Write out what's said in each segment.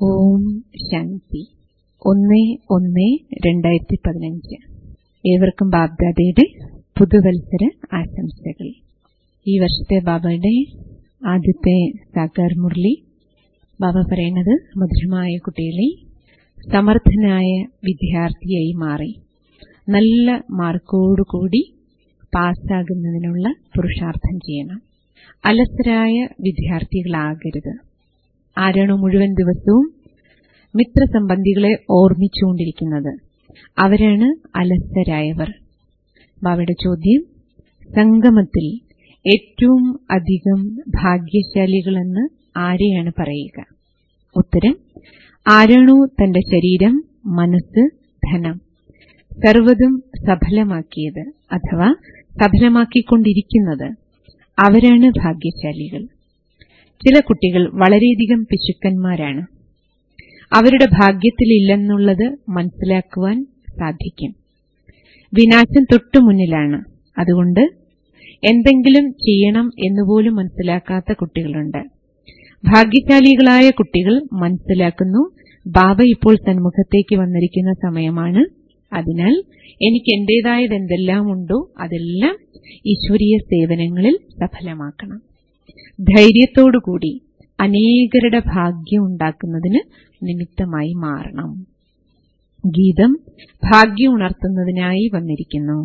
ഓം ശാന്തി ഒന്ന് ഒന്ന് രണ്ടായിരത്തി പതിനഞ്ച് ഏവർക്കും ബാബ്ദാദയുടെ പുതുവത്സര ആശംസകൾ ഈ വർഷത്തെ ബാബയുടെ ആദ്യത്തെ സാക്കാർ മുരളി ബാബ പറയുന്നത് മധുരമായ കുട്ടികളെ സമർത്ഥനായ വിദ്യാർത്ഥിയായി മാറി നല്ല മാർക്കോടുകൂടി പാസ്സാകുന്നതിനുള്ള പുരുഷാർത്ഥം ചെയ്യണം അലസരായ വിദ്യാർത്ഥികളാകരുത് ആരാണോ മുഴുവൻ ദിവസവും മിത്രസംബന്ധികളെ ഓർമ്മിച്ചുകൊണ്ടിരിക്കുന്നത് അവരാണ് അലസരായവർ ബാബയുടെ ചോദ്യം സംഗമത്തിൽ ഏറ്റവും അധികം ഭാഗ്യശാലികളെന്ന് ആരെയാണ് പറയുക ഉത്തരം ആരാണോ തന്റെ ശരീരം മനസ്സ് ധനം സർവതും സഫലമാക്കിയത് അഥവാ സഫലമാക്കിക്കൊണ്ടിരിക്കുന്നത് അവരാണ് ഭാഗ്യശാലികൾ ചില കുട്ടികൾ വളരെയധികം പിശുക്കന്മാരാണ് അവരുടെ ഭാഗ്യത്തിലില്ലെന്നുള്ളത് മനസ്സിലാക്കുവാൻ സാധിക്കും വിനാശം തൊട്ടു മുന്നിലാണ് അതുകൊണ്ട് എന്തെങ്കിലും ചെയ്യണം എന്നുപോലും മനസ്സിലാക്കാത്ത കുട്ടികളുണ്ട് ഭാഗ്യശാലികളായ കുട്ടികൾ മനസ്സിലാക്കുന്നു ബാബ ഇപ്പോൾ സന്മുഖത്തേക്ക് വന്നിരിക്കുന്ന സമയമാണ് അതിനാൽ എനിക്ക് എന്റേതായത് എന്തെല്ലാം ഉണ്ടോ അതെല്ലാം ഈശ്വരീയ സേവനങ്ങളിൽ സഫലമാക്കണം ധൈര്യത്തോടുകൂടി അനേകരുടെ ഭാഗ്യം ഉണ്ടാക്കുന്നതിന് നിമിത്തമായി മാറണം ഗീതം ഭാഗ്യം ഉണർത്തുന്നതിനായി വന്നിരിക്കുന്നു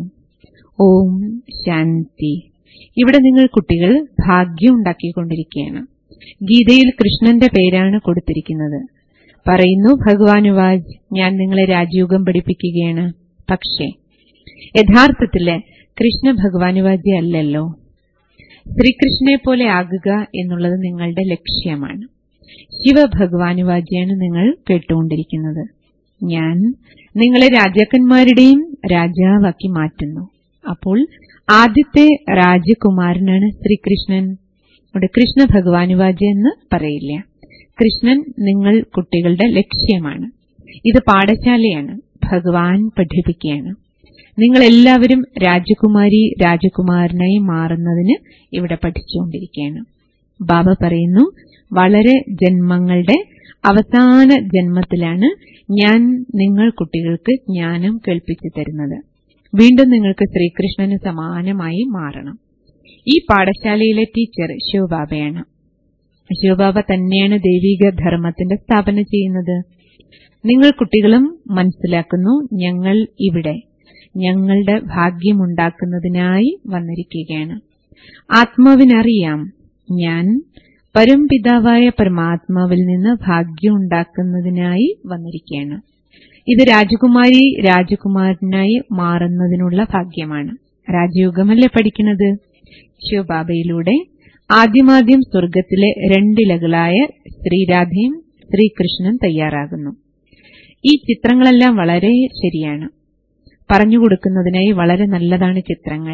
ഓം ശാന്തി ഇവിടെ നിങ്ങൾ കുട്ടികൾ ഭാഗ്യം ഉണ്ടാക്കിക്കൊണ്ടിരിക്കുകയാണ് ഗീതയിൽ കൃഷ്ണന്റെ പേരാണ് കൊടുത്തിരിക്കുന്നത് പറയുന്നു ഭഗവാനുവാജ് ഞാൻ നിങ്ങളെ രാജയോഗം പഠിപ്പിക്കുകയാണ് പക്ഷേ യഥാർത്ഥത്തില് കൃഷ്ണ ഭഗവാനുവാജി അല്ലല്ലോ ശ്രീകൃഷ്ണനെ പോലെ ആകുക എന്നുള്ളത് നിങ്ങളുടെ ലക്ഷ്യമാണ് ശിവഭഗവാനുവാജിയാണ് നിങ്ങൾ കേട്ടുകൊണ്ടിരിക്കുന്നത് ഞാൻ നിങ്ങളെ രാജാക്കന്മാരുടെയും രാജാവാക്കി മാറ്റുന്നു അപ്പോൾ ആദ്യത്തെ രാജകുമാരനാണ് ശ്രീകൃഷ്ണൻ ഇവിടെ കൃഷ്ണ ഭഗവാനുവാജി എന്ന് പറയില്ല കൃഷ്ണൻ നിങ്ങൾ കുട്ടികളുടെ ലക്ഷ്യമാണ് ഇത് പാഠശാലയാണ് ഭഗവാൻ പഠിപ്പിക്കുകയാണ് നിങ്ങൾ എല്ലാവരും രാജകുമാരി രാജകുമാരനായി മാറുന്നതിന് ഇവിടെ പഠിച്ചുകൊണ്ടിരിക്കുകയാണ് ബാബ പറയുന്നു വളരെ ജന്മങ്ങളുടെ അവസാന ജന്മത്തിലാണ് ഞാൻ നിങ്ങൾ കുട്ടികൾക്ക് ജ്ഞാനം കേൾപ്പിച്ചു തരുന്നത് വീണ്ടും നിങ്ങൾക്ക് ശ്രീകൃഷ്ണന് സമാനമായി മാറണം ഈ പാഠശാലയിലെ ടീച്ചർ ശിവബാബയാണ് ശിവബാബ തന്നെയാണ് ദൈവിക ധർമ്മത്തിന്റെ സ്ഥാപന ചെയ്യുന്നത് നിങ്ങൾ കുട്ടികളും മനസ്സിലാക്കുന്നു ഞങ്ങൾ ഇവിടെ ഞങ്ങളുടെ ഭാഗ്യമുണ്ടാക്കുന്നതിനായി വന്നിരിക്കുകയാണ് ആത്മാവിനറിയാം ഞാൻ പരംപിതാവായ പരമാത്മാവിൽ നിന്ന് ഭാഗ്യം ഉണ്ടാക്കുന്നതിനായി വന്നിരിക്കുകയാണ് ഇത് രാജകുമാരി രാജകുമാരനായി മാറുന്നതിനുള്ള ഭാഗ്യമാണ് രാജയോഗമല്ലേ പഠിക്കുന്നത് ശിവബാബയിലൂടെ ആദ്യമാദ്യം സ്വർഗത്തിലെ രണ്ടിലകളായ ശ്രീരാധയും ശ്രീകൃഷ്ണൻ തയ്യാറാകുന്നു ഈ ചിത്രങ്ങളെല്ലാം വളരെ ശരിയാണ് പറഞ്ഞുകൊടുക്കുന്നതിനായി വളരെ നല്ലതാണ് ചിത്രങ്ങൾ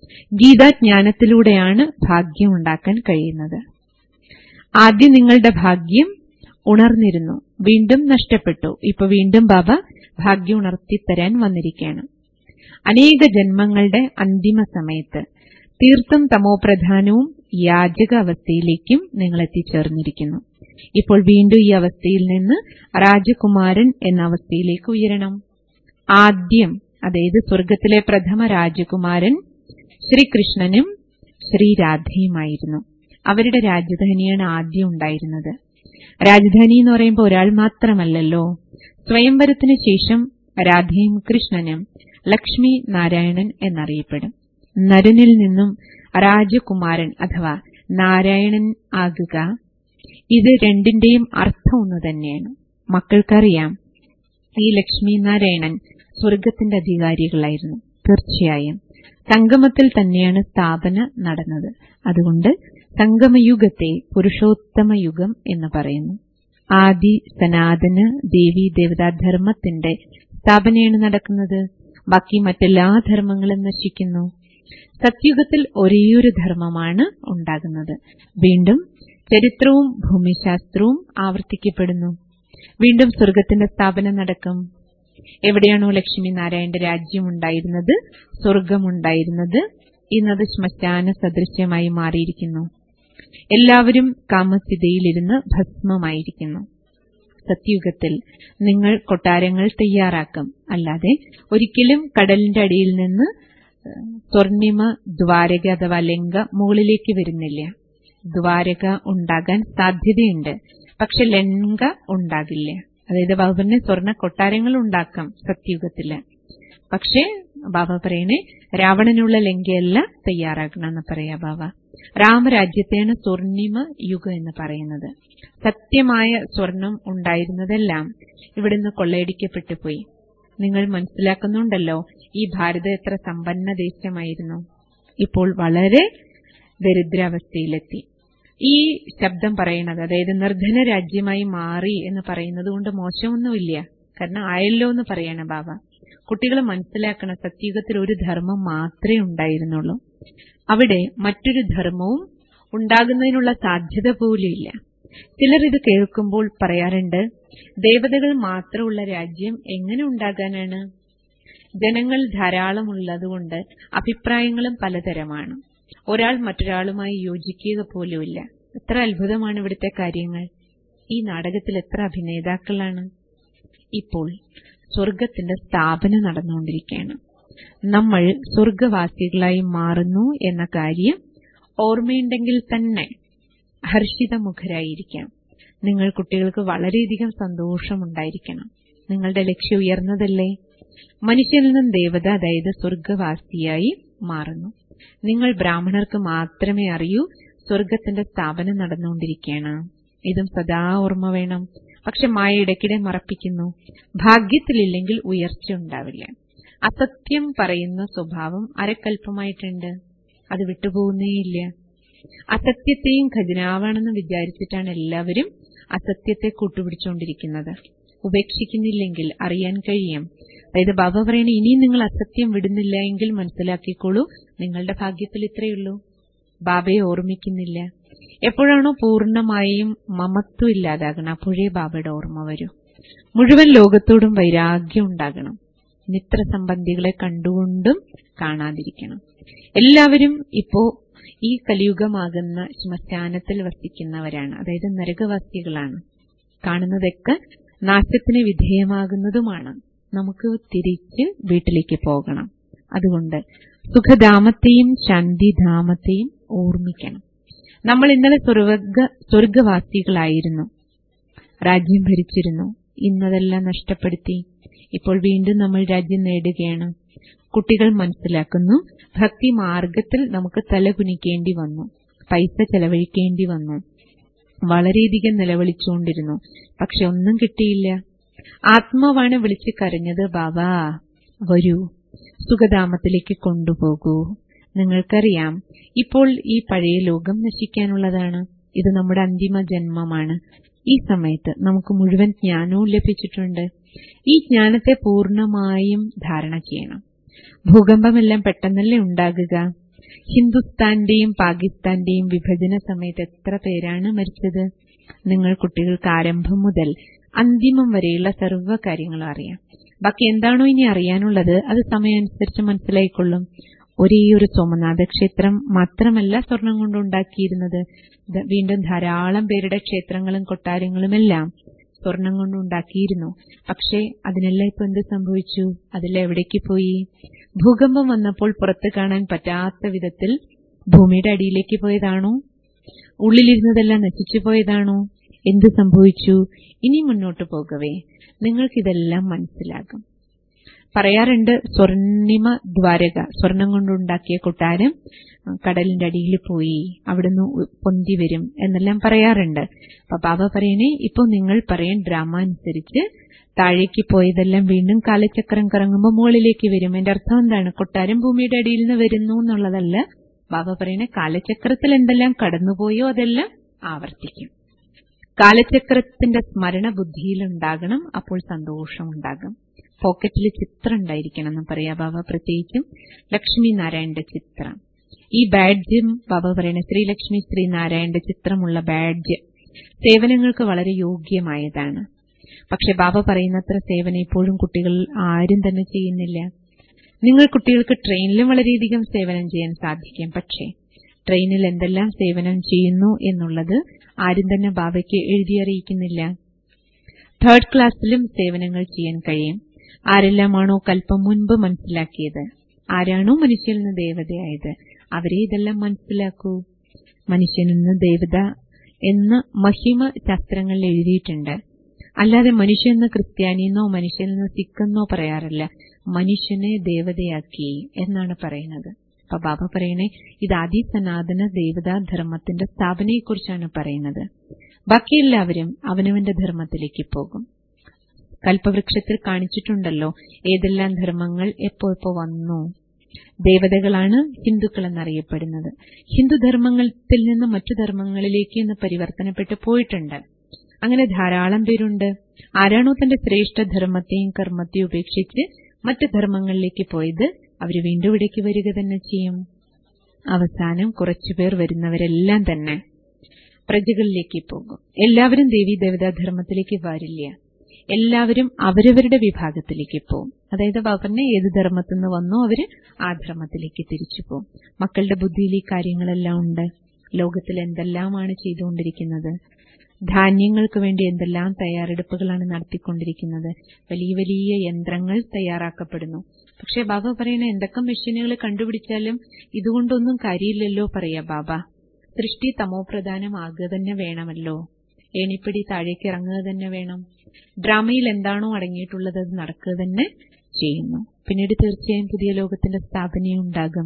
ഗീതാജ്ഞാനത്തിലൂടെയാണ് ഭാഗ്യം ഉണ്ടാക്കാൻ കഴിയുന്നത് ആദ്യം നിങ്ങളുടെ ഭാഗ്യം ഉണർന്നിരുന്നു വീണ്ടും നഷ്ടപ്പെട്ടു ഇപ്പൊ വീണ്ടും ബാബ ഭാഗ്യം ഉണർത്തിത്തരാൻ വന്നിരിക്കുകയാണ് അനേക ജന്മങ്ങളുടെ അന്തിമ സമയത്ത് തീർത്തും തമോപ്രധാനവും യാചക അവസ്ഥയിലേക്കും നിങ്ങൾ എത്തിച്ചേർന്നിരിക്കുന്നു ഇപ്പോൾ വീണ്ടും ഈ അവസ്ഥയിൽ നിന്ന് രാജകുമാരൻ എന്ന അവസ്ഥയിലേക്ക് ഉയരണം ആദ്യം അതായത് സ്വർഗത്തിലെ പ്രഥമ രാജകുമാരൻ ശ്രീകൃഷ്ണനും ശ്രീരാധയുമായിരുന്നു അവരുടെ രാജധാനിയാണ് ആദ്യം ഉണ്ടായിരുന്നത് രാജധാനി എന്ന് പറയുമ്പോൾ ഒരാൾ മാത്രമല്ലല്ലോ സ്വയംവരത്തിന് ശേഷം രാധയും കൃഷ്ണനും ലക്ഷ്മി നാരായണൻ എന്നറിയപ്പെടും നരനിൽ നിന്നും രാജകുമാരൻ അഥവാ നാരായണൻ ആകുക ഇത് രണ്ടിന്റെയും അർത്ഥം ഒന്ന് തന്നെയാണ് മക്കൾക്കറിയാം ഈ ലക്ഷ്മി നാരായണൻ സ്വർഗത്തിന്റെ അധികാരികളായിരുന്നു തീർച്ചയായും സംഗമത്തിൽ തന്നെയാണ് സ്ഥാപന നടന്നത് അതുകൊണ്ട് സംഗമയുഗത്തെ പുരുഷോത്തമ യുഗം എന്ന് പറയുന്നു ആദി സനാതന ദേവി ദേവതാ ധർമ്മത്തിന്റെ സ്ഥാപനയാണ് നടക്കുന്നത് ബാക്കി മറ്റെല്ലാ ധർമ്മങ്ങളും നശിക്കുന്നു സത്യുഗത്തിൽ ഒരേയൊരു ധർമ്മമാണ് ഉണ്ടാകുന്നത് വീണ്ടും ചരിത്രവും ഭൂമിശാസ്ത്രവും ആവർത്തിക്കപ്പെടുന്നു വീണ്ടും സ്വർഗത്തിന്റെ സ്ഥാപനം നടക്കും എവിടെയാണോ ലക്ഷ്മി നാരായണന്റെ രാജ്യം ഉണ്ടായിരുന്നത് സ്വർഗമുണ്ടായിരുന്നത് ഇന്നത് ശ്മശാന സദൃശ്യമായി മാറിയിരിക്കുന്നു എല്ലാവരും കാമസ്ഥിതിയിലിരുന്ന് ഭസ്മമായിരിക്കുന്നു സത്യയുഗത്തിൽ നിങ്ങൾ കൊട്ടാരങ്ങൾ തയ്യാറാക്കും അല്ലാതെ ഒരിക്കലും കടലിന്റെ അടിയിൽ നിന്ന് സ്വർണിമ ദ്വാരക അഥവാ ലങ്ക മുകളിലേക്ക് വരുന്നില്ല ദ്വാരക ഉണ്ടാകാൻ സാധ്യതയുണ്ട് പക്ഷെ ലങ്ക ഉണ്ടാകില്ല അതായത് ബാബുവിനെ സ്വർണ്ണ കൊട്ടാരങ്ങൾ ഉണ്ടാക്കാം സത്യയുഗത്തില് പക്ഷേ ബാബ പറയണേ രാവണനുള്ള ലങ്കയല്ല തയ്യാറാക്കണം എന്ന് പറയാ ബാബ രാമരാജ്യത്തെയാണ് സ്വർണിമ യുഗം എന്ന് പറയുന്നത് സത്യമായ സ്വർണം ഉണ്ടായിരുന്നതെല്ലാം ഇവിടുന്ന് കൊള്ളയടിക്കപ്പെട്ടു പോയി നിങ്ങൾ മനസ്സിലാക്കുന്നുണ്ടല്ലോ ഈ ഭാരതം എത്ര സമ്പന്ന ദേശമായിരുന്നു ഇപ്പോൾ വളരെ ദരിദ്രാവസ്ഥയിലെത്തി ഈ ശബ്ദം പറയുന്നത് അതായത് നിർധന രാജ്യമായി മാറി എന്ന് പറയുന്നത് കൊണ്ട് മോശമൊന്നുമില്ല കാരണം ആയല്ലോ എന്ന് പറയണ ബാബ കുട്ടികൾ മനസ്സിലാക്കണം സത്യയുഗത്തിൽ ഒരു ധർമ്മം മാത്രമേ ഉണ്ടായിരുന്നുള്ളൂ അവിടെ മറ്റൊരു ധർമ്മവും ഉണ്ടാകുന്നതിനുള്ള സാധ്യത പോലുമില്ല ചിലർ ഇത് കേൾക്കുമ്പോൾ പറയാറുണ്ട് ദേവതകൾ മാത്രമുള്ള രാജ്യം എങ്ങനെ ഉണ്ടാകാനാണ് ജനങ്ങൾ ധാരാളമുള്ളതുകൊണ്ട് അഭിപ്രായങ്ങളും പലതരമാണ് ഒരാൾ മറ്റൊരാളുമായി യോജിക്കുക പോലുമില്ല എത്ര അത്ഭുതമാണ് ഇവിടുത്തെ കാര്യങ്ങൾ ഈ നാടകത്തിൽ എത്ര അഭിനേതാക്കളാണ് ഇപ്പോൾ സ്വർഗത്തിന്റെ സ്ഥാപന നടന്നുകൊണ്ടിരിക്കുകയാണ് നമ്മൾ സ്വർഗവാസികളായി മാറുന്നു എന്ന കാര്യം ഓർമ്മയുണ്ടെങ്കിൽ തന്നെ ഹർഷിതമുഖരായിരിക്കാം നിങ്ങൾ കുട്ടികൾക്ക് വളരെയധികം സന്തോഷമുണ്ടായിരിക്കണം നിങ്ങളുടെ ലക്ഷ്യം ഉയർന്നതല്ലേ മനുഷ്യനിൽ നിന്നും ദേവത അതായത് സ്വർഗവാസിയായി മാറുന്നു നിങ്ങൾ ബ്രാഹ്മണർക്ക് മാത്രമേ അറിയൂ സ്വർഗത്തിന്റെ സ്ഥാപനം നടന്നുകൊണ്ടിരിക്കുകയാണ് ഇതും സദാ ഓർമ്മ വേണം പക്ഷെ മായ ഇടയ്ക്കിടെ മറപ്പിക്കുന്നു ഭാഗ്യത്തിലില്ലെങ്കിൽ ഉയർച്ച ഉണ്ടാവില്ല അസത്യം പറയുന്ന സ്വഭാവം അരക്കൽപ്പമായിട്ടുണ്ട് അത് വിട്ടുപോകുന്നേയില്ല അസത്യത്തെയും ഖജനാവാണെന്ന് വിചാരിച്ചിട്ടാണ് എല്ലാവരും അസത്യത്തെ കൂട്ടുപിടിച്ചുകൊണ്ടിരിക്കുന്നത് ഉപേക്ഷിക്കുന്നില്ലെങ്കിൽ അറിയാൻ കഴിയും അതായത് ബാബ പറയണ ഇനിയും നിങ്ങൾ അസത്യം വിടുന്നില്ല എങ്കിൽ മനസ്സിലാക്കിക്കോളൂ നിങ്ങളുടെ ഭാഗ്യത്തിൽ ഇത്രയുള്ളൂ ബാബയെ ഓർമ്മിക്കുന്നില്ല എപ്പോഴാണോ പൂർണ്ണമായും മമത്വം ഇല്ലാതാകണം അപ്പോഴേ ബാബയുടെ ഓർമ്മ വരൂ മുഴുവൻ ലോകത്തോടും വൈരാഗ്യം ഉണ്ടാകണം മിത്രസംബന്ധികളെ കണ്ടുകൊണ്ടും കാണാതിരിക്കണം എല്ലാവരും ഇപ്പോ ഈ കലിയുഗമാകുന്ന ശ്മശാനത്തിൽ വസിക്കുന്നവരാണ് അതായത് നരകവാസികളാണ് കാണുന്നതൊക്കെ നാശത്തിന് വിധേയമാകുന്നതുമാണ് നമുക്ക് തിരിച്ച് വീട്ടിലേക്ക് പോകണം അതുകൊണ്ട് സുഖധാമത്തെയും ശാന്തിധാമത്തെയും ഓർമ്മിക്കണം നമ്മൾ ഇന്നലെ സ്വർഗ സ്വർഗവാസികളായിരുന്നു രാജ്യം ഭരിച്ചിരുന്നു ഇന്നതെല്ലാം നഷ്ടപ്പെടുത്തി ഇപ്പോൾ വീണ്ടും നമ്മൾ രാജ്യം നേടുകയാണ് കുട്ടികൾ മനസ്സിലാക്കുന്നു ഭക്തി മാർഗത്തിൽ നമുക്ക് തലകുനിക്കേണ്ടി വന്നു പൈസ ചെലവഴിക്കേണ്ടി വന്നു വളരെയധികം നിലവിളിച്ചുകൊണ്ടിരുന്നു പക്ഷെ ഒന്നും കിട്ടിയില്ല ആത്മാവാണ് വിളിച്ച് കരഞ്ഞത് ബാബാ വരൂ സുഖധാമത്തിലേക്ക് കൊണ്ടുപോകൂ നിങ്ങൾക്കറിയാം ഇപ്പോൾ ഈ പഴയ ലോകം നശിക്കാനുള്ളതാണ് ഇത് നമ്മുടെ അന്തിമ ജന്മമാണ് ഈ സമയത്ത് നമുക്ക് മുഴുവൻ ജ്ഞാനവും ലഭിച്ചിട്ടുണ്ട് ഈ ജ്ഞാനത്തെ പൂർണ്ണമായും ധാരണ ചെയ്യണം ഭൂകമ്പമെല്ലാം പെട്ടെന്നല്ലേ ഉണ്ടാകുക ഹിന്ദുസ്ഥാന്റെയും പാകിസ്ഥാന്റെയും വിഭജന സമയത്ത് എത്ര പേരാണ് മരിച്ചത് നിങ്ങൾ കുട്ടികൾക്ക് ആരംഭം മുതൽ അന്തിമം വരെയുള്ള സർവ്വ കാര്യങ്ങളും അറിയാം ബാക്കി എന്താണോ ഇനി അറിയാനുള്ളത് അത് സമയമനുസരിച്ച് മനസ്സിലായിക്കൊള്ളും ഒരേ ഒരു സോമനാഥ ക്ഷേത്രം മാത്രമല്ല സ്വർണം കൊണ്ടുണ്ടാക്കിയിരുന്നത് വീണ്ടും ധാരാളം പേരുടെ ക്ഷേത്രങ്ങളും കൊട്ടാരങ്ങളുമെല്ലാം സ്വർണം കൊണ്ടുണ്ടാക്കിയിരുന്നു പക്ഷേ അതിനെല്ലാം ഇപ്പൊ എന്ത് സംഭവിച്ചു അതെല്ലാം എവിടേക്ക് പോയി ഭൂകമ്പം വന്നപ്പോൾ പുറത്ത് കാണാൻ പറ്റാത്ത വിധത്തിൽ ഭൂമിയുടെ അടിയിലേക്ക് പോയതാണോ ഉള്ളിലിരുന്നതെല്ലാം നശിച്ചു പോയതാണോ എന്ത് സംഭവിച്ചു ഇനി മുന്നോട്ട് പോകവേ നിങ്ങൾക്കിതെല്ലാം മനസ്സിലാകും പറയാറുണ്ട് സ്വർണിമ ദ്വാരക സ്വർണം കൊണ്ടുണ്ടാക്കിയ കൊട്ടാരം കടലിന്റെ അടിയിൽ പോയി അവിടുന്ന് പൊന്തി വരും എന്നെല്ലാം പറയാറുണ്ട് അപ്പൊ ബാബ പറയണേ ഇപ്പൊ നിങ്ങൾ പറയാൻ ഡ്രാമ അനുസരിച്ച് താഴേക്ക് പോയതെല്ലാം വീണ്ടും കാലചക്രം കറങ്ങുമ്പോൾ മുകളിലേക്ക് വരും എന്റെ അർത്ഥം എന്താണ് കൊട്ടാരം ഭൂമിയുടെ അടിയിൽ നിന്ന് വരുന്നു എന്നുള്ളതല്ല ബാബ പറയണേ കാലചക്രത്തിൽ എന്തെല്ലാം കടന്നുപോയോ അതെല്ലാം ആവർത്തിക്കും കാലചക്രത്തിന്റെ സ്മരണ ബുദ്ധിയിലുണ്ടാകണം അപ്പോൾ സന്തോഷമുണ്ടാകും പോക്കറ്റിൽ ചിത്രം ഉണ്ടായിരിക്കണം എന്ന് പറയാ ബാബ പ്രത്യേകിച്ചും ലക്ഷ്മി നാരായണന്റെ ചിത്രം ഈ ബാഡ്ജും ബാബ പറയുന്ന ശ്രീലക്ഷ്മി ശ്രീനാരായണന്റെ ചിത്രമുള്ള ബാഡ്ജ് സേവനങ്ങൾക്ക് വളരെ യോഗ്യമായതാണ് പക്ഷെ ബാബ പറയുന്നത്ര സേവനം ഇപ്പോഴും കുട്ടികൾ ആരും തന്നെ ചെയ്യുന്നില്ല നിങ്ങൾ കുട്ടികൾക്ക് ട്രെയിനിലും വളരെയധികം സേവനം ചെയ്യാൻ സാധിക്കും പക്ഷേ ട്രെയിനിൽ എന്തെല്ലാം സേവനം ചെയ്യുന്നു എന്നുള്ളത് ആരും തന്നെ ബാബയ്ക്ക് എഴുതി അറിയിക്കുന്നില്ല തേർഡ് ക്ലാസ്സിലും സേവനങ്ങൾ ചെയ്യാൻ കഴിയും ആരെല്ലാമാണോ കൽപ്പം മുൻപ് മനസ്സിലാക്കിയത് ആരാണോ മനുഷ്യനിൽ നിന്ന് ദേവതയായത് അവരെ ഇതെല്ലാം മനസ്സിലാക്കൂ മനുഷ്യനിൽ നിന്ന് ദേവത എന്ന് മഹിമ ശാസ്ത്രങ്ങളിൽ എഴുതിയിട്ടുണ്ട് അല്ലാതെ മനുഷ്യനെന്ന് ക്രിസ്ത്യാനിയെന്നോ മനുഷ്യനെന്ന് സിക്കെന്നോ പറയാറില്ല മനുഷ്യനെ ദേവതയാക്കി എന്നാണ് പറയുന്നത് അപ്പൊ ബാബ പറയണേ ഇത് ആദി സനാതന ദേവതാ ധർമ്മത്തിന്റെ സ്ഥാപനയെക്കുറിച്ചാണ് പറയുന്നത് ബാക്കി എല്ലാവരും അവനവന്റെ ധർമ്മത്തിലേക്ക് പോകും കൽപ്പവൃക്ഷത്തിൽ കാണിച്ചിട്ടുണ്ടല്ലോ ഏതെല്ലാം ധർമ്മങ്ങൾ എപ്പോ എപ്പോ വന്നു ദേവതകളാണ് ഹിന്ദുക്കൾ എന്നറിയപ്പെടുന്നത് ഹിന്ദു ധർമ്മത്തിൽ നിന്ന് മറ്റു ധർമ്മങ്ങളിലേക്ക് ഇന്ന് പരിവർത്തനപ്പെട്ടു പോയിട്ടുണ്ട് അങ്ങനെ ധാരാളം പേരുണ്ട് ആരാണോ തന്റെ ശ്രേഷ്ഠ ധർമ്മത്തെയും കർമ്മത്തെയും ഉപേക്ഷിച്ച് മറ്റു ധർമ്മങ്ങളിലേക്ക് പോയത് അവർ വീണ്ടും ഇവിടേക്ക് വരിക തന്നെ ചെയ്യും അവസാനം കുറച്ചുപേർ വരുന്നവരെല്ലാം തന്നെ പ്രജകളിലേക്ക് പോകും എല്ലാവരും ദേവീ ദേവതാ ധർമ്മത്തിലേക്ക് വരില്ല എല്ലാവരും അവരവരുടെ വിഭാഗത്തിലേക്ക് പോകും അതായത് പറഞ്ഞ ഏത് ധർമ്മത്തിൽ നിന്ന് വന്നോ അവര് ആ ധർമ്മത്തിലേക്ക് തിരിച്ചു പോകും മക്കളുടെ ബുദ്ധിയിൽ ഈ കാര്യങ്ങളെല്ലാം ഉണ്ട് ലോകത്തിൽ എന്തെല്ലാമാണ് ചെയ്തുകൊണ്ടിരിക്കുന്നത് ധാന്യങ്ങൾക്ക് വേണ്ടി എന്തെല്ലാം തയ്യാറെടുപ്പുകളാണ് നടത്തിക്കൊണ്ടിരിക്കുന്നത് വലിയ വലിയ യന്ത്രങ്ങൾ തയ്യാറാക്കപ്പെടുന്നു പക്ഷെ ബാബ പറയണ എന്തൊക്കെ മെഷീനുകൾ കണ്ടുപിടിച്ചാലും ഇതുകൊണ്ടൊന്നും കാര്യമില്ലല്ലോ പറയാ ബാബ സൃഷ്ടി തമോപ്രധാനമാകുക തന്നെ വേണമല്ലോ ഏണിപ്പടി താഴേക്ക് ഇറങ്ങുക തന്നെ വേണം ഡ്രാമയിൽ എന്താണോ അടങ്ങിയിട്ടുള്ളത് അത് നടക്കുക തന്നെ ചെയ്യുന്നു പിന്നീട് തീർച്ചയായും പുതിയ ലോകത്തിന്റെ സ്ഥാപനയും ഉണ്ടാകും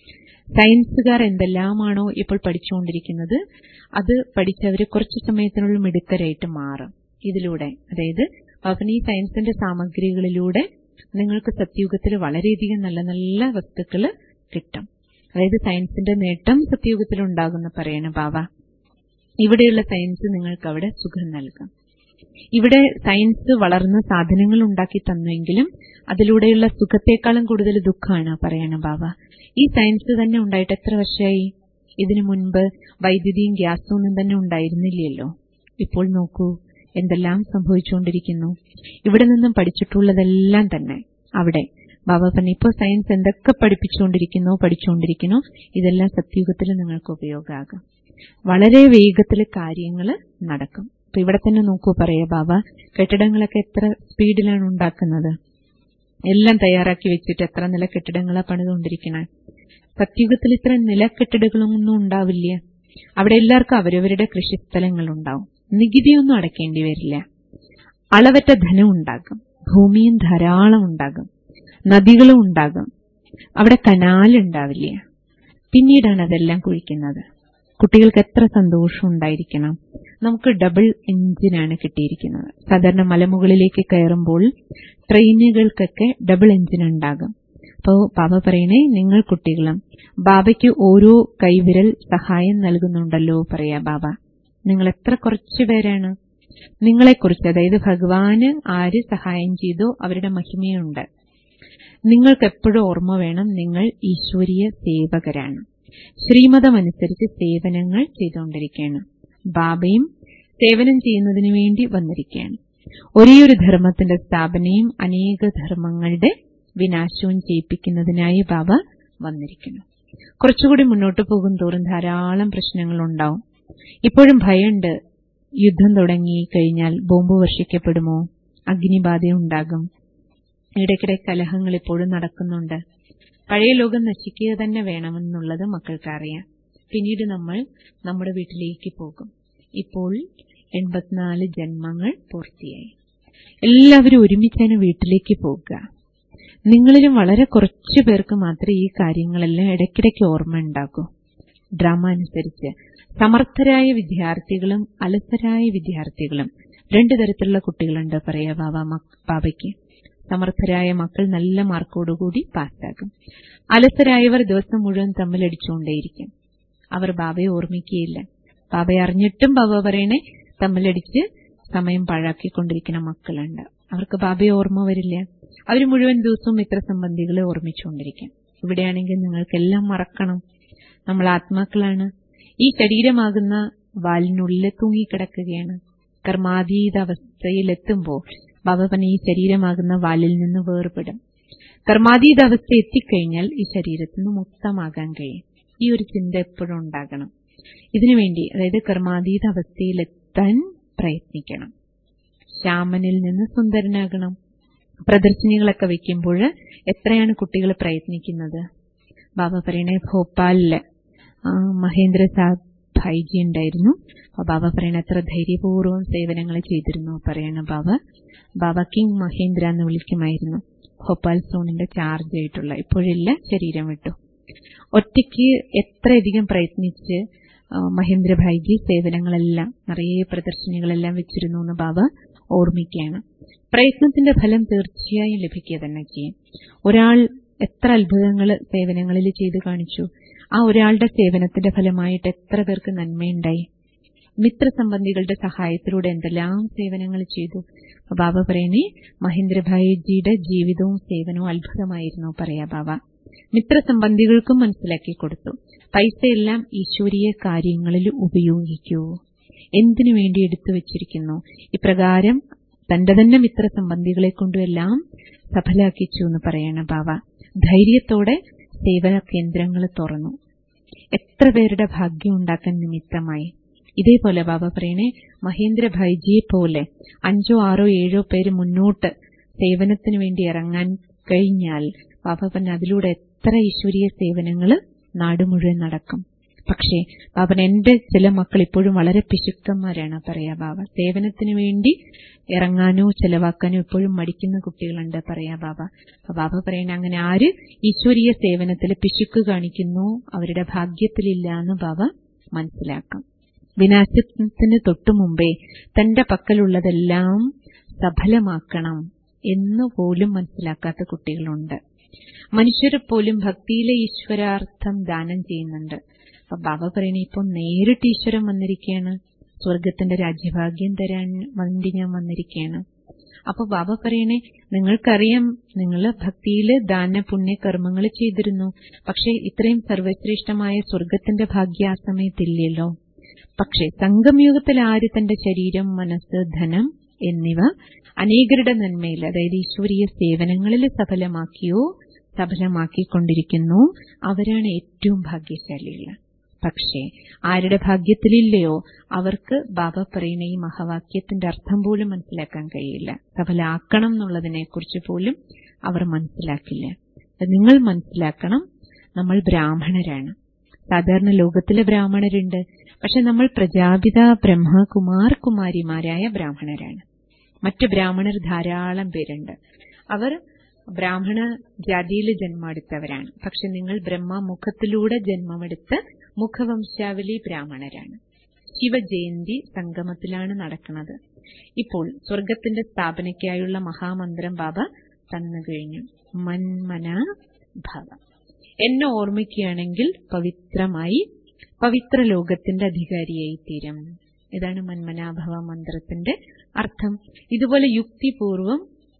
സയൻസുകാർ എന്തെല്ലാമാണോ ഇപ്പോൾ പഠിച്ചുകൊണ്ടിരിക്കുന്നത് അത് പഠിച്ചവർ കുറച്ചു സമയത്തിനുള്ളിൽ മിടുക്കരായിട്ട് മാറും ഇതിലൂടെ അതായത് അവൻ ഈ സയൻസിന്റെ സാമഗ്രികളിലൂടെ നിങ്ങൾക്ക് സത്യയുഗത്തിൽ വളരെയധികം നല്ല നല്ല വസ്തുക്കൾ കിട്ടും അതായത് സയൻസിന്റെ നേട്ടം സത്യയുഗത്തിൽ ഉണ്ടാകുന്ന പറയണ ബാബ ഇവിടെയുള്ള സയൻസ് നിങ്ങൾക്ക് അവിടെ സുഖം നൽകും ഇവിടെ സയൻസ് വളർന്ന് സാധനങ്ങൾ ഉണ്ടാക്കി തന്നുവെങ്കിലും അതിലൂടെയുള്ള സുഖത്തെക്കാളും കൂടുതൽ ദുഃഖമാണ് പറയണ ബാബ ഈ സയൻസ് തന്നെ ഉണ്ടായിട്ട് എത്ര വർഷമായി ഇതിനു മുൻപ് വൈദ്യുതിയും ഗ്യാസും ഒന്നും തന്നെ ഉണ്ടായിരുന്നില്ലല്ലോ ഇപ്പോൾ നോക്കൂ എന്തെല്ലാം സംഭവിച്ചുകൊണ്ടിരിക്കുന്നു ഇവിടെ നിന്നും പഠിച്ചിട്ടുള്ളതെല്ലാം തന്നെ അവിടെ ബാബ പറഞ്ഞു ഇപ്പോൾ സയൻസ് എന്തൊക്കെ പഠിപ്പിച്ചുകൊണ്ടിരിക്കുന്നോ പഠിച്ചുകൊണ്ടിരിക്കുന്നോ ഇതെല്ലാം സത്യയുഗത്തിൽ നിങ്ങൾക്ക് ഉപയോഗമാകും വളരെ വേഗത്തിൽ കാര്യങ്ങൾ നടക്കും അപ്പൊ ഇവിടെ തന്നെ നോക്കൂ പറയാ ബാബ കെട്ടിടങ്ങളൊക്കെ എത്ര സ്പീഡിലാണ് ഉണ്ടാക്കുന്നത് എല്ലാം തയ്യാറാക്കി വെച്ചിട്ട് എത്ര നില കെട്ടിടങ്ങളാണ് പണിതുകൊണ്ടിരിക്കണേ സത്യയുഗത്തിൽ ഇത്ര നില കെട്ടിടങ്ങളൊന്നും ഉണ്ടാവില്ല അവിടെ എല്ലാവർക്കും അവരവരുടെ കൃഷിസ്ഥലങ്ങൾ ഉണ്ടാവും നികുതിയൊന്നും അടയ്ക്കേണ്ടി വരില്ല അളവറ്റ ധനം ഉണ്ടാകും ഭൂമിയും ധാരാളം ഉണ്ടാകും നദികളും ഉണ്ടാകും അവിടെ കനാലുണ്ടാവില്ല പിന്നീടാണ് അതെല്ലാം കുഴിക്കുന്നത് കുട്ടികൾക്ക് എത്ര സന്തോഷം ഉണ്ടായിരിക്കണം നമുക്ക് ഡബിൾ എഞ്ചിനാണ് കിട്ടിയിരിക്കുന്നത് സാധാരണ മലമുകളിലേക്ക് കയറുമ്പോൾ ട്രെയിനുകൾക്കൊക്കെ ഡബിൾ എഞ്ചിൻ ഉണ്ടാകും അപ്പോൾ ബാബ പറയണേ നിങ്ങൾ കുട്ടികളും ബാബയ്ക്ക് ഓരോ കൈവിരൽ സഹായം നൽകുന്നുണ്ടല്ലോ പറയാ ബാബ നിങ്ങൾ എത്ര കുറച്ചു പേരാണ് നിങ്ങളെക്കുറിച്ച് അതായത് ഭഗവാന് ആര് സഹായം ചെയ്തോ അവരുടെ മഹിമയുണ്ട് നിങ്ങൾക്ക് എപ്പോഴും ഓർമ്മ വേണം നിങ്ങൾ ഈശ്വരീയ സേവകരാണ് ശ്രീമതമനുസരിച്ച് സേവനങ്ങൾ ചെയ്തുകൊണ്ടിരിക്കുകയാണ് ബാബയും സേവനം ചെയ്യുന്നതിന് വേണ്ടി വന്നിരിക്കുകയാണ് ഒരേയൊരു ധർമ്മത്തിന്റെ സ്ഥാപനയും അനേക ധർമ്മങ്ങളുടെ വിനാശവും ചെയ്യിപ്പിക്കുന്നതിനായി ബാബ വന്നിരിക്കുന്നു കുറച്ചുകൂടി മുന്നോട്ട് പോകും തോറും ധാരാളം പ്രശ്നങ്ങൾ ഉണ്ടാവും ഇപ്പോഴും ഭയമുണ്ട് യുദ്ധം തുടങ്ങി കഴിഞ്ഞാൽ ബോംബ് വർഷിക്കപ്പെടുമോ അഗ്നിബാധയുണ്ടാകും ഇടയ്ക്കിടെ കലഹങ്ങൾ ഇപ്പോഴും നടക്കുന്നുണ്ട് പഴയ ലോകം നശിക്കുക തന്നെ വേണമെന്നുള്ളത് മക്കൾക്കറിയാം പിന്നീട് നമ്മൾ നമ്മുടെ വീട്ടിലേക്ക് പോകും ഇപ്പോൾ എൺപത്തിനാല് ജന്മങ്ങൾ പൂർത്തിയായി എല്ലാവരും ഒരുമിച്ചാണ് വീട്ടിലേക്ക് പോകുക നിങ്ങളിലും വളരെ കുറച്ചു പേർക്ക് മാത്രമേ ഈ കാര്യങ്ങളെല്ലാം ഇടയ്ക്കിടയ്ക്ക് ഓർമ്മ ഉണ്ടാകൂ ഡ്രാമ അനുസരിച്ച് സമർത്ഥരായ വിദ്യാർത്ഥികളും അലസരായ വിദ്യാർത്ഥികളും രണ്ടു തരത്തിലുള്ള കുട്ടികളുണ്ട് പറയാ ബാബ ബാബയ്ക്ക് സമർത്ഥരായ മക്കൾ നല്ല മാർക്കോടുകൂടി പാസ്സാകും അലസരായവർ ദിവസം മുഴുവൻ തമ്മിലടിച്ചുകൊണ്ടേയിരിക്കും അവർ ബാബയെ ഓർമ്മിക്കുകയില്ല ബാബയെ അറിഞ്ഞിട്ടും ബാബ പറയണേ തമ്മിലടിച്ച് സമയം പാഴാക്കിക്കൊണ്ടിരിക്കുന്ന മക്കളുണ്ട് അവർക്ക് ബാബയെ ഓർമ്മ വരില്ല അവർ മുഴുവൻ ദിവസവും ഇത്ര സംബന്ധികളെ ഓർമ്മിച്ചുകൊണ്ടിരിക്കും ഇവിടെയാണെങ്കിൽ നിങ്ങൾക്കെല്ലാം മറക്കണം നമ്മൾ ആത്മാക്കളാണ് ഈ ശരീരമാകുന്ന വാലിനുള്ളിൽ തൂങ്ങിക്കിടക്കുകയാണ് കർമാതീത അവസ്ഥയിലെത്തുമ്പോൾ ബാബ പറഞ്ഞ ഈ ശരീരമാകുന്ന വാലിൽ നിന്ന് വേർപെടും കർമാതീത അവസ്ഥ എത്തിക്കഴിഞ്ഞാൽ ഈ ശരീരത്തിൽ നിന്ന് മുക്തമാകാൻ കഴിയും ഈ ഒരു ചിന്ത എപ്പോഴും ഉണ്ടാകണം ഇതിനുവേണ്ടി അതായത് കർമാതീത അവസ്ഥയിലെത്താൻ പ്രയത്നിക്കണം ശ്യാമനിൽ നിന്ന് സുന്ദരനാകണം പ്രദർശനികളൊക്കെ വെക്കുമ്പോൾ എത്രയാണ് കുട്ടികൾ പ്രയത്നിക്കുന്നത് ബാബ പറയണേ ഭോപ്പാലില് ആ, മഹേന്ദ്ര സാബ് ഭായിജി ഉണ്ടായിരുന്നു അപ്പൊ ബാബ പറയണ എത്ര ധൈര്യപൂർവ്വം സേവനങ്ങൾ ചെയ്തിരുന്നു പറയണ ബാബ ബാബ കിങ് മഹേന്ദ്ര എന്ന് വിളിക്കുമായിരുന്നു ഭോപ്പാൽ സോണിന്റെ ചാർജ് ആയിട്ടുള്ള ഇപ്പോഴില്ല ശരീരം വിട്ടു ഒറ്റയ്ക്ക് എത്രയധികം പ്രയത്നിച്ച് ആ, മഹേന്ദ്ര ഭായിജി സേവനങ്ങളെല്ലാം നിറയെ പ്രദർശനികളെല്ലാം വെച്ചിരുന്നു എന്ന് ബാബ ഓർമ്മിക്കുകയാണ് പ്രയത്നത്തിന്റെ ഫലം തീർച്ചയായും ലഭിക്കുക തന്നെ ചെയ്യും ഒരാൾ എത്ര അത്ഭുതങ്ങൾ സേവനങ്ങളിൽ ചെയ്തു കാണിച്ചു ആ ഒരാളുടെ സേവനത്തിന്റെ ഫലമായിട്ട് എത്ര പേർക്ക് നന്മയുണ്ടായി മിത്രസംബന്ധികളുടെ സഹായത്തിലൂടെ എന്തെല്ലാം സേവനങ്ങൾ ചെയ്തു അപ്പൊ ബാബ പറയണേ മഹേന്ദ്രഭായിജിയുടെ ജീവിതവും സേവനവും അത്ഭുതമായിരുന്നു പറയാ ബാബ മിത്രസംബന്ധികൾക്കും മനസ്സിലാക്കി കൊടുത്തു പൈസയെല്ലാം ഈശ്വരീയ കാര്യങ്ങളിൽ ഉപയോഗിക്കൂ എന്തിനു വേണ്ടി എടുത്തു വച്ചിരിക്കുന്നു ഇപ്രകാരം തന്റെ തന്നെ മിത്രസംബന്ധികളെ കൊണ്ടുമെല്ലാം സഫലാക്കിച്ചു എന്ന് പറയണ ബാബ ധൈര്യത്തോടെ സേവന കേന്ദ്രങ്ങൾ തുറന്നു എത്ര പേരുടെ ഭാഗ്യം ഉണ്ടാക്കാൻ നിമിത്തമായി ഇതേപോലെ ബാബ പറയണേ മഹേന്ദ്ര ഭായിജിയെ പോലെ അഞ്ചോ ആറോ ഏഴോ പേര് മുന്നോട്ട് സേവനത്തിന് വേണ്ടി ഇറങ്ങാൻ കഴിഞ്ഞാൽ ബാബ പറഞ്ഞ അതിലൂടെ എത്ര ഈശ്വരീയ സേവനങ്ങൾ നാട് മുഴുവൻ നടക്കും പക്ഷേ ബാബൻ എന്റെ ചില മക്കൾ ഇപ്പോഴും വളരെ പിശുക്കന്മാരാണ് പറയാ ബാബ സേവനത്തിന് വേണ്ടി ഇറങ്ങാനോ ചെലവാക്കാനോ ഇപ്പോഴും മടിക്കുന്ന കുട്ടികളുണ്ട് പറയാ ബാബ അപ്പൊ ബാബ പറയണ അങ്ങനെ ആര് ഈശ്വരീയ സേവനത്തിൽ പിശുക്ക് കാണിക്കുന്നു അവരുടെ ഭാഗ്യത്തിലില്ല എന്ന് ബാബ മനസ്സിലാക്കാം വിനാശത്തിന് തൊട്ടു മുമ്പേ തന്റെ പക്കലുള്ളതെല്ലാം സഫലമാക്കണം എന്ന് പോലും മനസ്സിലാക്കാത്ത കുട്ടികളുണ്ട് മനുഷ്യരെ പോലും ഭക്തിയിലെ ഈശ്വരാർത്ഥം ദാനം ചെയ്യുന്നുണ്ട് അപ്പൊ ബാബ പറയണ ഇപ്പൊ നേരിട്ട് ഈശ്വരൻ വന്നിരിക്കുകയാണ് സ്വർഗത്തിന്റെ രാജ്യഭാഗ്യം തരാൻ വേണ്ടി ഞാൻ വന്നിരിക്കുകയാണ് അപ്പൊ ബാബ പറയണേ നിങ്ങൾക്കറിയാം നിങ്ങൾ ഭക്തിയില് ദാന പുണ്യ കർമ്മങ്ങൾ ചെയ്തിരുന്നു പക്ഷെ ഇത്രയും സർവശ്രേഷ്ഠമായ സ്വർഗത്തിന്റെ ഭാഗ്യ ആ സമയത്തില്ലല്ലോ പക്ഷെ സംഗമയുഗത്തിൽ ആര് തന്റെ ശരീരം മനസ്സ് ധനം എന്നിവ അനേകരുടെ നന്മയിൽ അതായത് ഈശ്വരീയ സേവനങ്ങളിൽ സഫലമാക്കിയോ സഫലമാക്കിക്കൊണ്ടിരിക്കുന്നു അവരാണ് ഏറ്റവും ഭാഗ്യശാലികൾ പക്ഷേ ആരുടെ ഭാഗ്യത്തിലില്ലയോ അവർക്ക് ബാബ പറയുന്ന ഈ മഹാവാക്യത്തിന്റെ അർത്ഥം പോലും മനസ്സിലാക്കാൻ കഴിയില്ല സഫലാക്കണം എന്നുള്ളതിനെ കുറിച്ച് പോലും അവർ മനസ്സിലാക്കില്ല അത് നിങ്ങൾ മനസ്സിലാക്കണം നമ്മൾ ബ്രാഹ്മണരാണ് സാധാരണ ലോകത്തിലെ ബ്രാഹ്മണരുണ്ട് പക്ഷെ നമ്മൾ പ്രജാപിത ബ്രഹ്മകുമാർ കുമാരിമാരായ ബ്രാഹ്മണരാണ് മറ്റു ബ്രാഹ്മണർ ധാരാളം പേരുണ്ട് അവർ ബ്രാഹ്മണ ജാതിയിൽ ജന്മമെടുത്തവരാണ് പക്ഷെ നിങ്ങൾ ബ്രഹ്മമുഖത്തിലൂടെ ജന്മമെടുത്ത് മുഖവംശാവലി ബ്രാഹ്മണരാണ് ശിവജയന്തി സംഗമത്തിലാണ് നടക്കുന്നത് ഇപ്പോൾ സ്വർഗത്തിന്റെ സ്ഥാപനയ്ക്കായുള്ള മഹാമന്ത്രം ബാബ തന്നു കഴിഞ്ഞു മന്മന ഭവ എന്നെ ഓർമ്മിക്കുകയാണെങ്കിൽ പവിത്രമായി പവിത്ര ലോകത്തിന്റെ അധികാരിയായി തീരും ഇതാണ് മന്മനാഭവ മന്ത്രത്തിന്റെ അർത്ഥം ഇതുപോലെ യുക്തിപൂർവം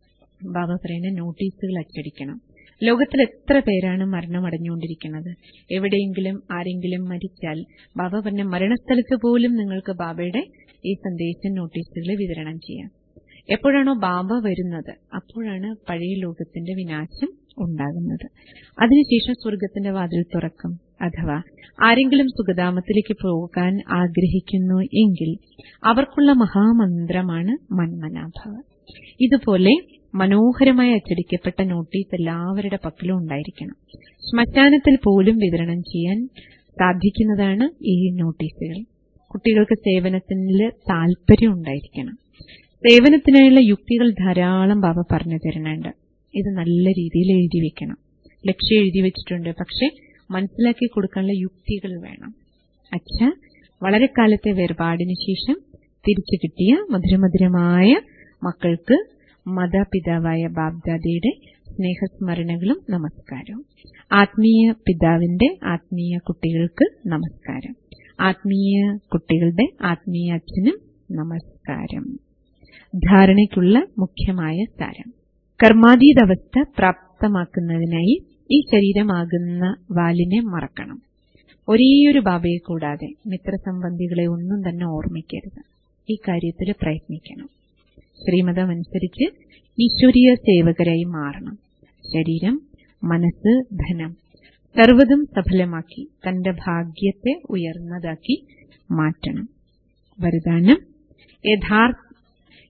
ബാബ പറയുന്ന നോട്ടീസുകൾ അച്ചടിക്കണം ലോകത്തിൽ എത്ര പേരാണ് മരണമടഞ്ഞുകൊണ്ടിരിക്കുന്നത് എവിടെയെങ്കിലും ആരെങ്കിലും മരിച്ചാൽ ബാബ പറഞ്ഞ മരണസ്ഥലത്ത് പോലും നിങ്ങൾക്ക് ബാബയുടെ ഈ സന്ദേശം നോട്ടീസുകൾ വിതരണം ചെയ്യാം എപ്പോഴാണോ ബാബ വരുന്നത് അപ്പോഴാണ് പഴയ ലോകത്തിന്റെ വിനാശം ഉണ്ടാകുന്നത് അതിനുശേഷം സ്വർഗത്തിന്റെ വാതിൽ തുറക്കും അഥവാ ആരെങ്കിലും സുഗതാമത്തിലേക്ക് പോകാൻ ആഗ്രഹിക്കുന്നു എങ്കിൽ അവർക്കുള്ള മഹാമന്ത്രമാണ് മന്മനാഭവ ഇതുപോലെ മനോഹരമായി അച്ചടിക്കപ്പെട്ട നോട്ടീസ് എല്ലാവരുടെ പക്കലും ഉണ്ടായിരിക്കണം ശ്മശാനത്തിൽ പോലും വിതരണം ചെയ്യാൻ സാധിക്കുന്നതാണ് ഈ നോട്ടീസുകൾ കുട്ടികൾക്ക് സേവനത്തിൽ താല്പര്യം ഉണ്ടായിരിക്കണം സേവനത്തിനായുള്ള യുക്തികൾ ധാരാളം ബാബ പറഞ്ഞു തരുന്നുണ്ട് ഇത് നല്ല രീതിയിൽ എഴുതി വെക്കണം ലക്ഷ്യം എഴുതി വെച്ചിട്ടുണ്ട് പക്ഷെ മനസ്സിലാക്കി കൊടുക്കാനുള്ള യുക്തികൾ വേണം അച്ഛ വളരെ കാലത്തെ വേർപാടിന് ശേഷം തിരിച്ചു കിട്ടിയ മധുരമധുരമായ മക്കൾക്ക് മാതാപിതാവായ ബാബ്ദാദയുടെ സ്നേഹസ്മരണകളും നമസ്കാരവും ആത്മീയ പിതാവിന്റെ ആത്മീയ കുട്ടികൾക്ക് നമസ്കാരം ആത്മീയ കുട്ടികളുടെ ആത്മീയ അച്ഛനും നമസ്കാരം ധാരണയ്ക്കുള്ള മുഖ്യമായ സാരം കർമാതീത അവസ്ഥ പ്രാപ്തമാക്കുന്നതിനായി ഈ ശരീരമാകുന്ന വാലിനെ മറക്കണം ഒരേയൊരു ബാബയെ കൂടാതെ മിത്രസംബന്ധികളെ ഒന്നും തന്നെ ഓർമ്മിക്കരുത് ഈ കാര്യത്തിൽ പ്രയത്നിക്കണം ശ്രീമതം അനുസരിച്ച് ഈശ്വരീയ സേവകരായി മാറണം ശരീരം മനസ്സ് ധനം സർവ്വതും സഫലമാക്കി തന്റെ ഭാഗ്യത്തെ ഉയർന്നതാക്കി മാറ്റണം വരദാനം യഥാർത്ഥ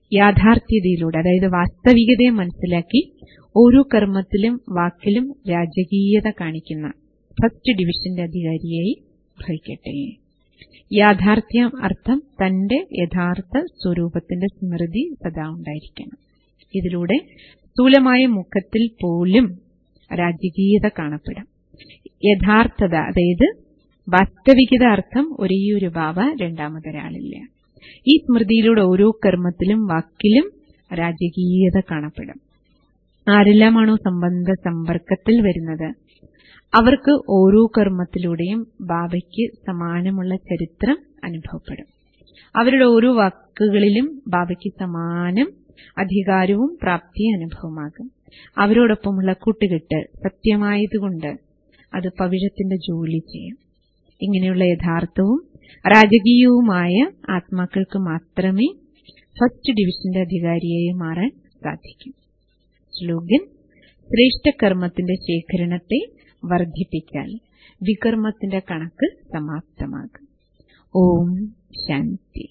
യാഥാർത്ഥ്യതയിലൂടെ അതായത് വാസ്തവികതയെ മനസ്സിലാക്കി ഓരോ കർമ്മത്തിലും വാക്കിലും രാജകീയത കാണിക്കുന്ന ഫസ്റ്റ് ഡിവിഷന്റെ അധികാരിയായി ഭവിക്കട്ടെ യാഥാർത്ഥ്യം അർത്ഥം തന്റെ യഥാർത്ഥ സ്വരൂപത്തിന്റെ സ്മൃതി സദാ ഉണ്ടായിരിക്കണം ഇതിലൂടെ സ്ഥൂലമായ മുഖത്തിൽ പോലും രാജകീയത കാണപ്പെടാം യഥാർത്ഥത അതായത് വാസ്തവികത അർത്ഥം ഒരേയൊരു ബാബ രണ്ടാമതൊരാളില്ല ഈ സ്മൃതിയിലൂടെ ഓരോ കർമ്മത്തിലും വാക്കിലും രാജകീയത കാണപ്പെടും ആരെല്ലാമാണോ സംബന്ധ സമ്പർക്കത്തിൽ വരുന്നത് അവർക്ക് ഓരോ കർമ്മത്തിലൂടെയും ബാബയ്ക്ക് സമാനമുള്ള ചരിത്രം അനുഭവപ്പെടും അവരുടെ ഓരോ വാക്കുകളിലും ബാബയ്ക്ക് സമാനം അധികാരവും പ്രാപ്തിയും അനുഭവമാകും അവരോടൊപ്പമുള്ള കൂട്ടുകെട്ട് സത്യമായതുകൊണ്ട് അത് പവിഴത്തിന്റെ ജോലി ചെയ്യും ഇങ്ങനെയുള്ള യഥാർത്ഥവും രാജകീയവുമായ ആത്മാക്കൾക്ക് മാത്രമേ ഫസ്റ്റ് ഡിവിഷന്റെ അധികാരിയായി മാറാൻ സാധിക്കൂ സ്ലോഗൻ ശ്രേഷ്ഠ കർമ്മത്തിന്റെ ശേഖരണത്തെ വർദ്ധിപ്പിച്ചാൽ വികർമ്മത്തിന്റെ കണക്ക് സമാപ്തമാകും ഓം ശാന്തി